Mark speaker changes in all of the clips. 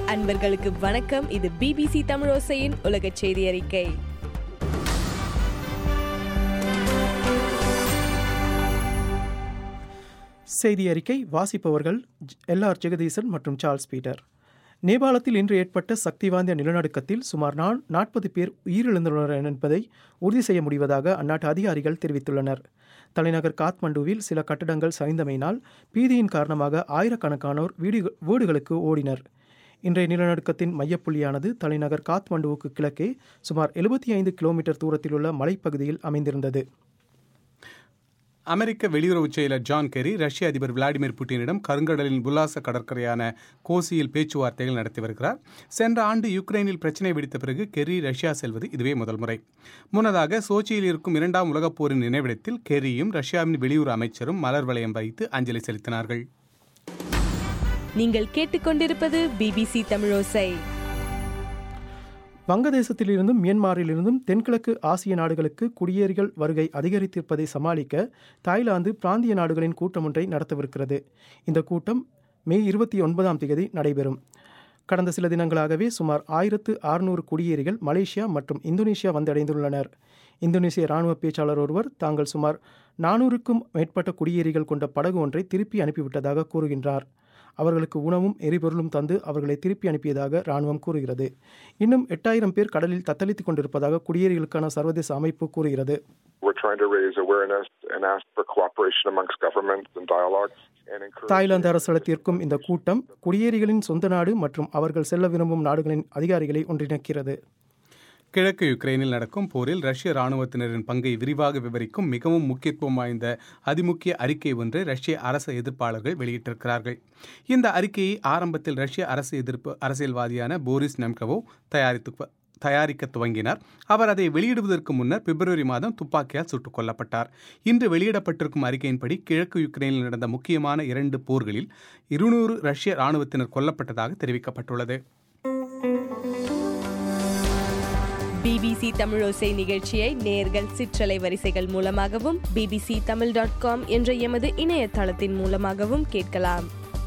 Speaker 1: அன்பர்களுக்கு வணக்கம் இது பிபிசி தமிழோசையின் உலக செய்தி அறிக்கை
Speaker 2: செய்தி அறிக்கை வாசிப்பவர்கள் எல்ஆர் ஜெகதீசன் மற்றும் சார்ல்ஸ் பீட்டர் நேபாளத்தில் இன்று ஏற்பட்ட சக்தி வாய்ந்த நிலநடுக்கத்தில் சுமார் நான் நாற்பது பேர் உயிரிழந்துள்ளனர் என்பதை உறுதி செய்ய முடிவதாக அந்நாட்டு அதிகாரிகள் தெரிவித்துள்ளனர் தலைநகர் காத்மண்டுவில் சில கட்டடங்கள் சரிந்தமையினால் பீதியின் காரணமாக ஆயிரக்கணக்கானோர் வீடு வீடுகளுக்கு ஓடினர் இன்றைய நிலநடுக்கத்தின் மையப்புள்ளியானது தலைநகர் காத்மண்டுவுக்கு கிழக்கே சுமார் எழுபத்தி ஐந்து கிலோமீட்டர் தூரத்தில் உள்ள மலைப்பகுதியில் அமைந்திருந்தது
Speaker 3: அமெரிக்க வெளியுறவுச் செயலர் ஜான் கெரி ரஷ்ய அதிபர் விளாடிமிர் புட்டினிடம் கருங்கடலின் உல்லாச கடற்கரையான கோசியில் பேச்சுவார்த்தைகள் நடத்தி வருகிறார் சென்ற ஆண்டு யுக்ரைனில் பிரச்சினை வெடித்த பிறகு கெரி ரஷ்யா செல்வது இதுவே முதல் முறை முன்னதாக சோச்சியில் இருக்கும் இரண்டாம் உலகப் போரின் நினைவிடத்தில் கெரியும் ரஷ்யாவின் வெளியுறவு அமைச்சரும் மலர் வளையம் வைத்து அஞ்சலி செலுத்தினார்கள்
Speaker 1: நீங்கள் கேட்டுக்கொண்டிருப்பது பிபிசி தமிழோசை
Speaker 2: வங்கதேசத்திலிருந்தும் மியன்மாரிலிருந்தும் தென்கிழக்கு ஆசிய நாடுகளுக்கு குடியேறிகள் வருகை அதிகரித்திருப்பதை சமாளிக்க தாய்லாந்து பிராந்திய நாடுகளின் கூட்டம் ஒன்றை நடத்தவிருக்கிறது இந்த கூட்டம் மே இருபத்தி ஒன்பதாம் தேதி நடைபெறும் கடந்த சில தினங்களாகவே சுமார் ஆயிரத்து அறுநூறு குடியேறிகள் மலேசியா மற்றும் இந்தோனேஷியா வந்தடைந்துள்ளனர் இந்தோனேசிய இராணுவ பேச்சாளர் ஒருவர் தாங்கள் சுமார் நானூறுக்கும் மேற்பட்ட குடியேறிகள் கொண்ட படகு ஒன்றை திருப்பி அனுப்பிவிட்டதாக கூறுகின்றார் அவர்களுக்கு உணவும் எரிபொருளும் தந்து அவர்களை திருப்பி அனுப்பியதாக ராணுவம் கூறுகிறது இன்னும் எட்டாயிரம் பேர் கடலில் தத்தளித்துக் கொண்டிருப்பதாக குடியேறிகளுக்கான சர்வதேச அமைப்பு கூறுகிறது
Speaker 4: We're trying to raise awareness and ask for cooperation amongst governments and dialogue and encourage
Speaker 2: Thailand அரசு நடத்தியிருக்கும் இந்த கூட்டம் குடியேறிகளின் சொந்த நாடு மற்றும் அவர்கள் செல்ல விரும்பும் நாடுகளின் அதிகாரிகளை ஒன்றிணைக்கிறது
Speaker 3: கிழக்கு யுக்ரைனில் நடக்கும் போரில் ரஷ்ய இராணுவத்தினரின் பங்கை விரிவாக விவரிக்கும் மிகவும் முக்கியத்துவம் வாய்ந்த அதிமுக்கிய அறிக்கை ஒன்றை ரஷ்ய அரசு எதிர்ப்பாளர்கள் வெளியிட்டிருக்கிறார்கள் இந்த அறிக்கையை ஆரம்பத்தில் ரஷ்ய அரசு எதிர்ப்பு அரசியல்வாதியான போரிஸ் நெம்கவோ தயாரித்து தயாரிக்க துவங்கினார் அவர் அதை வெளியிடுவதற்கு முன்னர் பிப்ரவரி மாதம் துப்பாக்கியால் சுட்டுக் கொல்லப்பட்டார் இன்று வெளியிடப்பட்டிருக்கும் அறிக்கையின்படி கிழக்கு யுக்ரைனில் நடந்த முக்கியமான இரண்டு போர்களில் இருநூறு ரஷ்ய இராணுவத்தினர் கொல்லப்பட்டதாக தெரிவிக்கப்பட்டுள்ளது
Speaker 1: பிபிசி தமிழோசை நிகழ்ச்சியை நேர்கள் சிற்றலை வரிசைகள் மூலமாகவும் பிபிசி தமிழ் டாட் காம் என்ற எமது இணையதளத்தின் மூலமாகவும் கேட்கலாம்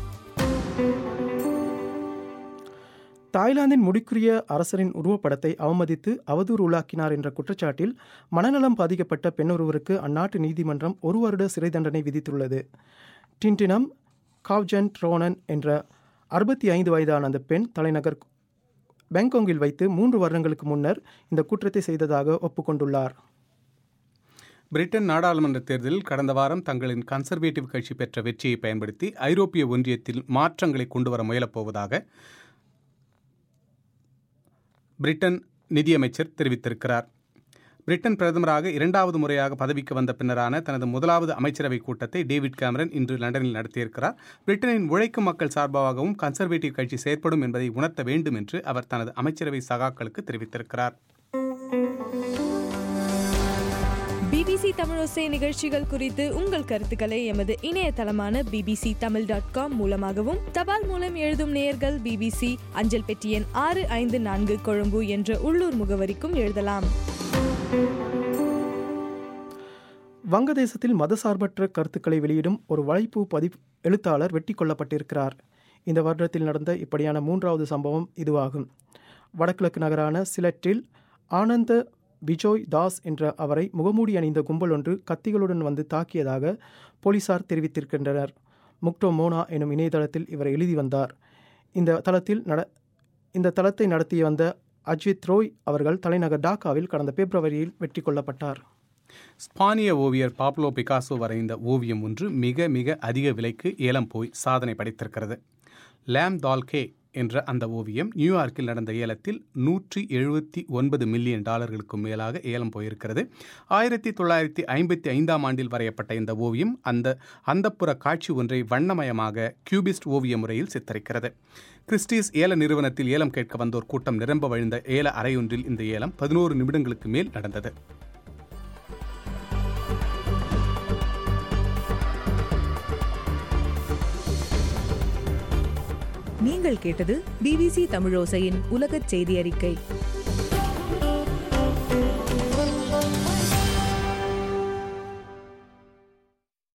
Speaker 2: தாய்லாந்தின் முடிக்குரிய அரசரின் உருவப்படத்தை அவமதித்து அவதூறு உள்ளாக்கினார் என்ற குற்றச்சாட்டில் மனநலம் பாதிக்கப்பட்ட பெண்ணொருவருக்கு அந்நாட்டு நீதிமன்றம் ஒரு வருட சிறை தண்டனை விதித்துள்ளது டின்டினம் காவ்ஜன் ட்ரோனன் என்ற அறுபத்தி ஐந்து வயதான அந்த பெண் தலைநகர் பேங்காங்கில் வைத்து மூன்று வருடங்களுக்கு முன்னர் இந்த குற்றத்தை செய்ததாக ஒப்புக்கொண்டுள்ளார்
Speaker 3: பிரிட்டன் நாடாளுமன்ற தேர்தலில் கடந்த வாரம் தங்களின் கன்சர்வேட்டிவ் கட்சி பெற்ற வெற்றியை பயன்படுத்தி ஐரோப்பிய ஒன்றியத்தில் மாற்றங்களை கொண்டுவர முயலப்போவதாக பிரிட்டன் நிதியமைச்சர் தெரிவித்திருக்கிறார் பிரிட்டன் பிரதமராக இரண்டாவது முறையாக பதவிக்கு வந்த பின்னரான தனது முதலாவது அமைச்சரவை கூட்டத்தை டேவிட் கேமரன் இன்று லண்டனில் நடத்தியிருக்கிறார் பிரிட்டனின் உழைக்கும் மக்கள் சார்பாகவும் கன்சர்வேட்டிவ் கட்சி செயற்படும் என்பதை உணர்த்த வேண்டும் என்று அவர் தனது அமைச்சரவை சகாக்களுக்கு தெரிவித்திருக்கிறார்
Speaker 1: பிபிசி தமிழோசை நிகழ்ச்சிகள் குறித்து உங்கள் கருத்துக்களை எமது இணையதளமான பிபிசி தமிழ் டாட் காம் மூலமாகவும் தபால் மூலம் எழுதும் நேயர்கள் பிபிசி அஞ்சல் பெட்டி எண் ஆறு ஐந்து நான்கு கொழும்பு என்ற உள்ளூர் முகவரிக்கும் எழுதலாம்
Speaker 2: வங்கதேசத்தில் மதசார்பற்ற கருத்துக்களை வெளியிடும் ஒரு வலைப்பு பதி எழுத்தாளர் வெட்டி கொல்லப்பட்டிருக்கிறார் இந்த வருடத்தில் நடந்த இப்படியான மூன்றாவது சம்பவம் இதுவாகும் வடகிழக்கு நகரான சிலட்டில் ஆனந்த பிஜோய் தாஸ் என்ற அவரை முகமூடி அணிந்த கும்பல் ஒன்று கத்திகளுடன் வந்து தாக்கியதாக போலீசார் தெரிவித்திருக்கின்றனர் முக்டோ மோனா எனும் இணையதளத்தில் இவர் எழுதி வந்தார் இந்த தளத்தில் நட இந்த தளத்தை நடத்தி வந்த அஜித் ரோய் அவர்கள் தலைநகர் டாக்காவில் கடந்த பிப்ரவரியில் வெற்றி கொள்ளப்பட்டார்
Speaker 3: ஸ்பானிய ஓவியர் பாப்லோ பிகாசோ வரைந்த ஓவியம் ஒன்று மிக மிக அதிக விலைக்கு ஏலம் போய் சாதனை படைத்திருக்கிறது லேம் தால்கே என்ற அந்த ஓவியம் நியூயார்க்கில் நடந்த ஏலத்தில் நூற்றி எழுபத்தி ஒன்பது மில்லியன் டாலர்களுக்கும் மேலாக ஏலம் போயிருக்கிறது ஆயிரத்தி தொள்ளாயிரத்தி ஐம்பத்தி ஐந்தாம் ஆண்டில் வரையப்பட்ட இந்த ஓவியம் அந்த அந்தப்புற காட்சி ஒன்றை வண்ணமயமாக கியூபிஸ்ட் ஓவிய முறையில் சித்தரிக்கிறது கிறிஸ்டிஸ் ஏல நிறுவனத்தில் ஏலம் கேட்க வந்தோர் கூட்டம் நிரம்ப வழிந்த ஏல அறையொன்றில் இந்த ஏலம் பதினோரு நிமிடங்களுக்கு மேல் நடந்தது
Speaker 5: நீங்கள் கேட்டது பிபிசி தமிழோசையின் உலகச் செய்தி அறிக்கை